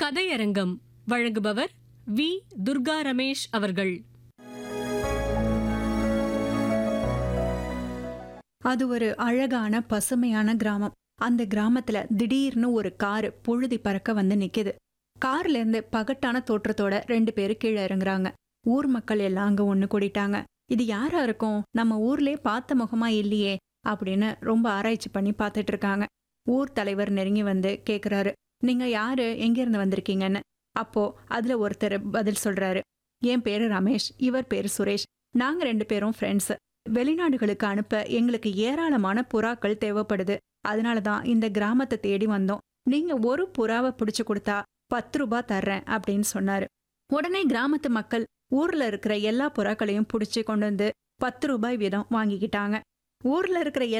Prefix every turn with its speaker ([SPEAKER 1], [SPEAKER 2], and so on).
[SPEAKER 1] கதையரங்கம் வழங்குபவர் வி துர்கா ரமேஷ் அவர்கள்
[SPEAKER 2] அது ஒரு அழகான பசுமையான கிராமம் அந்த கிராமத்துல திடீர்னு ஒரு காரு புழுதி பறக்க வந்து நிக்குது கார்ல இருந்து பகட்டான தோற்றத்தோட ரெண்டு பேரு கீழே இறங்குறாங்க ஊர் மக்கள் எல்லாம் அங்க ஒண்ணு கூடிட்டாங்க இது யாரா இருக்கும் நம்ம ஊர்லயே பார்த்த முகமா இல்லையே அப்படின்னு ரொம்ப ஆராய்ச்சி பண்ணி பார்த்துட்டு இருக்காங்க ஊர் தலைவர் நெருங்கி வந்து கேக்குறாரு நீங்க யாரு எங்க இருந்து வந்திருக்கீங்கன்னு அப்போ அதுல ஒருத்தர் பதில் சொல்றாரு என் பேரு ரமேஷ் இவர் பேரு சுரேஷ் நாங்க ரெண்டு பேரும் ஃப்ரெண்ட்ஸ் வெளிநாடுகளுக்கு அனுப்ப எங்களுக்கு ஏராளமான புறாக்கள் தேவைப்படுது அதனால தான் இந்த கிராமத்தை தேடி வந்தோம் நீங்க ஒரு புறாவை பிடிச்சு கொடுத்தா பத்து ரூபாய் தர்றேன் அப்படின்னு சொன்னாரு உடனே கிராமத்து மக்கள் ஊர்ல இருக்கிற எல்லா புறாக்களையும் பிடிச்சு கொண்டு வந்து பத்து ரூபாய் வீதம் வாங்கிக்கிட்டாங்க ஊர்ல இருக்கிற